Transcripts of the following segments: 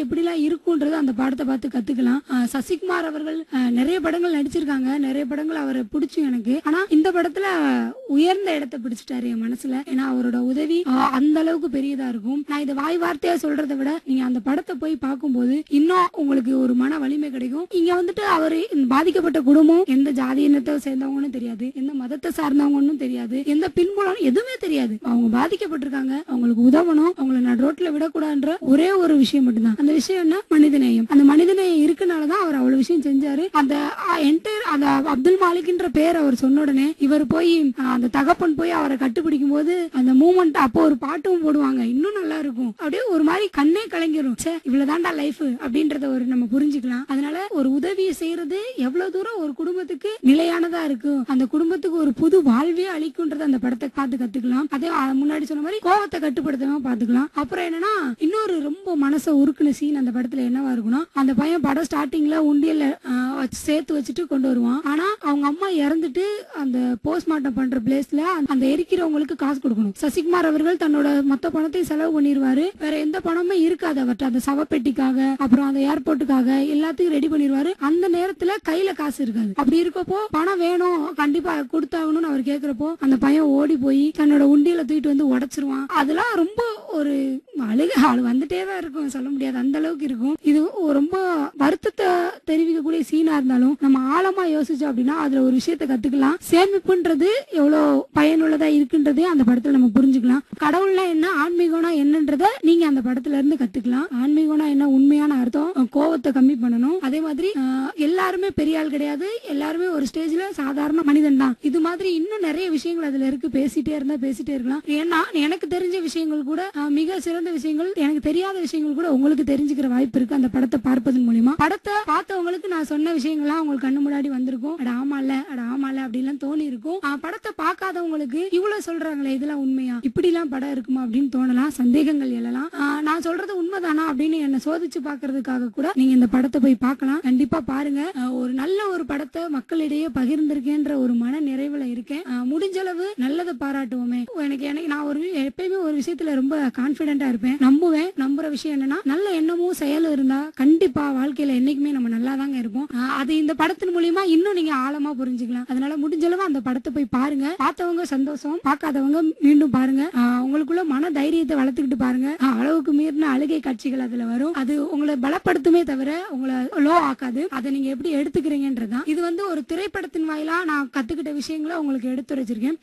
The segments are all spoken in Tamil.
எப்படிலாம் இருக்கும்ன்றது அந்த படத்தை பார்த்து கத்துக்கலாம் ஆஹ் சசிகுமார் அவர்கள் ஆஹ் நிறைய படங்கள் நடிச்சிருக்காங்க நிறைய படங்கள் அவரை பிடிச்சும் எனக்கு ஆனா இந்த படத்துல உயர்ந்த இடத்தை பிடிச்சிட்டாரு என் மனசுல ஏன்னா அவரோட உதவி ஆஹ் அந்த அளவுக்கு பெரியதா இருக்கும் நான் இதை வாய் வார்த்தையா சொல்றதை விட நீங்க அந்த படத்தை போய் பார்க்கும்போது இன்னும் உங்களுக்கு ஒரு மன வலிமை கிடைக்கும் இங்க வந்துட்டு அவரு இந்த பாதிக்கப்பட்ட குடும்பம் எந்த ஜாதி இனத்தை சேர்ந்தவங்கன்னு தெரியாது எந்த மதத்தை சார்ந்தவங்கன்னு தெரியாது எந்த பின்புலம் எதுவுமே தெரியாது அவங்க பாதிக்கப்பட்டிருக்காங்க அவங்களுக்கு உதவணும் அவங்கள நான் ரோட்ல விடக்கூடாதுன்ற ஒரே ஒரு விஷயம் மட்டும்தான் அந்த விஷயம் என்ன மனிதநேயம் அந்த மனிதநேயம் இருக்கனாலதான் அவர் அவ்வளவு விஷயம் செஞ்சாரு அந்த என்டையர் அந்த அப்துல் மாலிக்ன்ற பேர் அவர் சொன்ன உடனே இவர் போய் அஹ், அந்த தகப்பன் போய் அவரை கட்டுப்பிடிக்கும் போது அந்த மூமெண்ட் அப்போ ஒரு பாட்டும் போடுவாங்க இன்னும் நல்லா இருக்கும் அப்படியே ஒரு மாதிரி கண்ணே கலங்கிரும் ச்சே இவ்வளவுதான்டா லைஃப் அப்படின்றத ஒரு நம்ம புரிஞ்சுக்கலாம் அதனால ஒரு உதவியை செய்யறது எவ்வளவு தூரம் ஒரு குடும்பத்துக்கு நிலையானதா இருக்கு அந்த குடும்பத்துக்கு ஒரு புது வாழ்வே அளிக்கும்ன்றத அந்த படத்தை பார்த்து கத்துக்கலாம் அதே அஹ், முன்னாடி சொன்ன மாதிரி கோவத்தை கட்டுப்படுத்தாம பாத்துக்கலாம் அப்புறம் என்னன்னா இன்னொரு ரொம்ப மனசை உருக்குன சீன் அந்த படத்துல என்னவா இருக்கும்னா அந்த பையன் படம் ஸ்டார்டிங்ல உண்டியல்ல அஹ், வச்சு சேர்த்து வச்சுட்டு கொண்டு வருவான் ஆனா அவங்க அம்மா இறந்துட்டு அந்த போஸ்ட்மார்ட்டம் பண்ற பிளேஸ்ல அந்த எரிக்கிறவங்களுக்கு காசு கொடுக்கணும் சசிகுமார் அவர்கள் தன்னோட மொத்த பணத்தையும் செலவு பண்ணிருவாரு வேற எந்த பணமே இருக்காது அவர்கிட்ட அந்த சவப்பெட்டிக்காக அப்புறம் அந்த ஏர்போர்ட்டுக்காக எல்லாத்தையும் ரெடி பண்ணிருவாரு அந்த நேரத்துல கையில காசு இருக்காது அப்படி இருக்கப்போ பணம் வேணும் கண்டிப்பா கொடுத்தாகணும்னு அவர் கேக்குறப்போ அந்த பையன் ஓடி போய் தன்னோட உண்டியல தூக்கிட்டு வந்து உடைச்சிருவான் அதெல்லாம் ரொம்ப ஒரு அழுக ஆள் வந்துட்டே தான் இருக்கும் சொல்ல முடியாது அந்த அளவுக்கு இருக்கும் இது ஒரு ரொம்ப வருத்தத்தை தெரிவிக்கக்கூடிய சீனா இருந்தாலும் நம்ம ஆழமா யோசிச்சோம் அப்படின்னா அதுல ஒரு விஷயத்தை கத்துக்கலாம் சேமிப்புன்றது எவ்வளவு பயனுள்ளதா இருக்குன்றதே அந்த படத்துல நம்ம புரிஞ்சுக்கலாம் கடவுள்னா என்ன ஆன்மீகம்னா என்னன்றத நீங்க அந்த படத்துல இருந்து கத்துக்கலாம் ஆன்மீகம்னா என்ன உண்மையான அர்த்தம் அஹ் கோவத்தை கம்மி பண்ணணும் அதே மாதிரி அஹ், எல்லாருமே பெரிய ஆள் கிடையாது எல்லாருமே ஒரு ஸ்டேஜ்ல சாதாரண மனிதன் தான் இது மாதிரி இன்னும் நிறைய விஷயங்கள் அதுல இருக்கு பேசிட்டே இருந்தா பேசிட்டே இருக்கலாம் ஏன்னா எனக்கு தெரிஞ்ச விஷயங்கள் கூட அஹ், மிக சிறந்த விஷயங்கள் எனக்கு தெரியாத விஷயங்கள் கூட உங்களுக்கு தெரிஞ்சுக்கிற வாய்ப்பு இருக்கு அந்த படத்தை பார்ப்பதன் மூலியமா படத்தை பார்த்தவங்களுக்கு நான் சொன்ன விஷயங்கள்லாம் உங்களுக்கு கண்ணு முன்னாடி வந்திருக்கும் அட ஆமால அட ஆமால அப்படின்லாம் தோணி இருக்கும் அஹ், படத்தை பார்க்காதவங்களுக்கு இவ்வளவு சொல்றாங்களே இதெல்லாம் உண்மையா இப்படி எல்லாம் படம் இருக்குமா அப்படின்னு தோணலாம் சந்தேகங்கள் எழலாம் அஹ், நான் சொல்றது உண்மைதானா அப்படின்னு என்ன சோதிச்சு பாக்குறதுக்காக கூட நீங்க இந்த படத்தை போய் பார்க்கலாம் கண்டிப்பா பாருங்க அஹ், ஒரு நல்ல ஒரு படத்தை மக்களிடையே பகிர்ந்திருக்கேன்ற ஒரு மன நிறைவுல இருக்கேன் அஹ், முடிஞ்ச அளவு நல்லதை பாராட்டுவோமே எனக்கு எனக்கு நான் ஒரு எப்பயுமே ஒரு விஷயத்துல ரொம்ப கான்பிடென்டா இருப்பேன் நம்புவேன் நம்புற விஷயம் என்னன்னா நல்ல எண்ணமும் செயலும் இருந்தா கண்டிப்பா வாழ்க்கையில என்னைக்குமே நம்ம நல்லா தாங்க இருப்போம் அஹ், அது இந்த படத்தின் மூலியமா இன்னும் நீங்க ஆழமா புரிஞ்சுக்கலாம் அதனால முடிஞ்ச அளவு அந்த படத்தை போய் பாருங்க பார்த்தவங்க சந்தோஷம் பார்க்காதவங்க மீண்டும் பாருங்க அஹ், உங்களுக்குள்ள மன தைரியத்தை வளர்த்துக்கிட்டு பாருங்க அஹ், அளவுக்கு மீறின அழுகை காட்சிகள் அதுல வரும் அது உங்களை பலப்படுத்துமே தவிர உங்களை லோ ஆக்காது அதை நீங்க எப்படி எடுத்துக்கிறீங்கன்றதுதான் இது வந்து ஒரு திரைப்படத்தின் வாயிலா நான் கத்துக்கிட்ட விஷயங்களை உங்களுக்கு எடுத்துரைச்சிருக்கேன்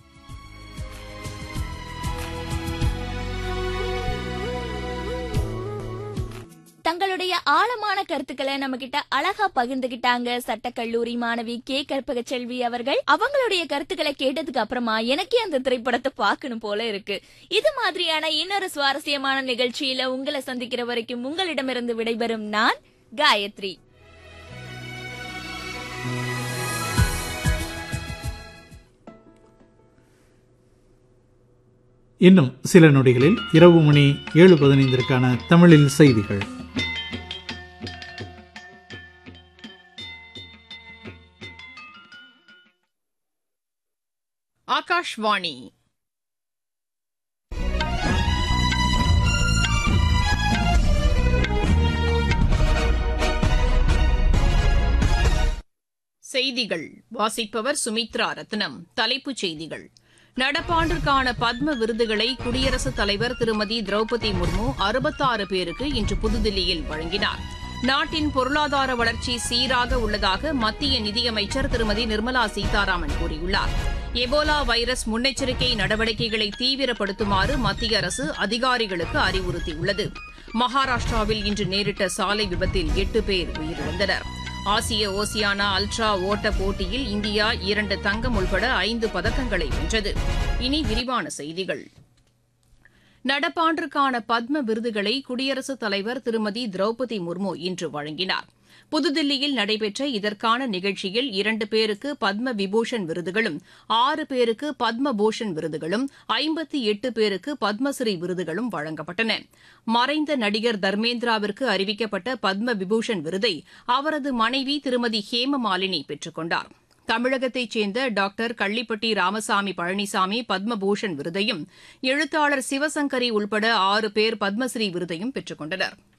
தங்களுடைய ஆழமான கருத்துக்களை நம்ம கிட்ட அழகா பகிர்ந்துகிட்டாங்க சட்டக்கல்லூரி மாணவி கே கற்பக செல்வி அவர்கள் அவங்களுடைய கருத்துக்களை கேட்டதுக்கு அப்புறமா எனக்கே அந்த திரைப்படத்தை பார்க்கணும் போல இருக்கு இது மாதிரியான இன்னொரு சுவாரஸ்யமான நிகழ்ச்சியில உங்களை சந்திக்கிற வரைக்கும் உங்களிடமிருந்து விடைபெறும் நான் காயத்ரி இன்னும் சில நொடிகளில் இரவு மணி ஏழு பதினைந்திற்கான தமிழில் செய்திகள் ஆகாஷ்வாணி செய்திகள் வாசிப்பவர் சுமித்ரா ரத்னம் தலைப்புச் செய்திகள் நடப்பாண்டிற்கான பத்ம விருதுகளை குடியரசுத் தலைவர் திருமதி திரௌபதி முர்மு அறுபத்தாறு பேருக்கு இன்று புதுதில்லியில் வழங்கினார் நாட்டின் பொருளாதார வளர்ச்சி சீராக உள்ளதாக மத்திய நிதியமைச்சர் திருமதி நிர்மலா சீதாராமன் கூறியுள்ளார் எபோலா வைரஸ் முன்னெச்சரிக்கை நடவடிக்கைகளை தீவிரப்படுத்துமாறு மத்திய அரசு அதிகாரிகளுக்கு அறிவுறுத்தியுள்ளது மகாராஷ்டிராவில் இன்று நேரிட்ட சாலை விபத்தில் எட்டு பேர் உயிரிழந்தனர் ஆசிய ஓசியானா அல்ட்ரா ஓட்ட போட்டியில் இந்தியா இரண்டு தங்கம் உள்பட ஐந்து பதக்கங்களை வென்றது இனி விரிவான செய்திகள் நடப்பாண்டிற்கான பத்ம விருதுகளை குடியரசுத் தலைவர் திருமதி திரௌபதி முர்மு இன்று வழங்கினார் புதுதில்லியில் நடைபெற்ற இதற்கான நிகழ்ச்சியில் இரண்டு பேருக்கு பத்ம விபூஷன் விருதுகளும் ஆறு பேருக்கு பத்ம பூஷன் விருதுகளும் ஐம்பத்தி எட்டு பேருக்கு பத்மஸ்ரீ விருதுகளும் வழங்கப்பட்டன மறைந்த நடிகர் தர்மேந்திராவிற்கு அறிவிக்கப்பட்ட பத்ம விபூஷன் விருதை அவரது மனைவி திருமதி ஹேமமாலினி பெற்றுக் கொண்டார் தமிழகத்தைச் சேர்ந்த டாக்டர் கள்ளிப்பட்டி ராமசாமி பழனிசாமி பத்மபூஷன் விருதையும் எழுத்தாளர் சிவசங்கரி உள்பட ஆறு பேர் பத்மஸ்ரீ விருதையும் பெற்றுக் கொண்டனர்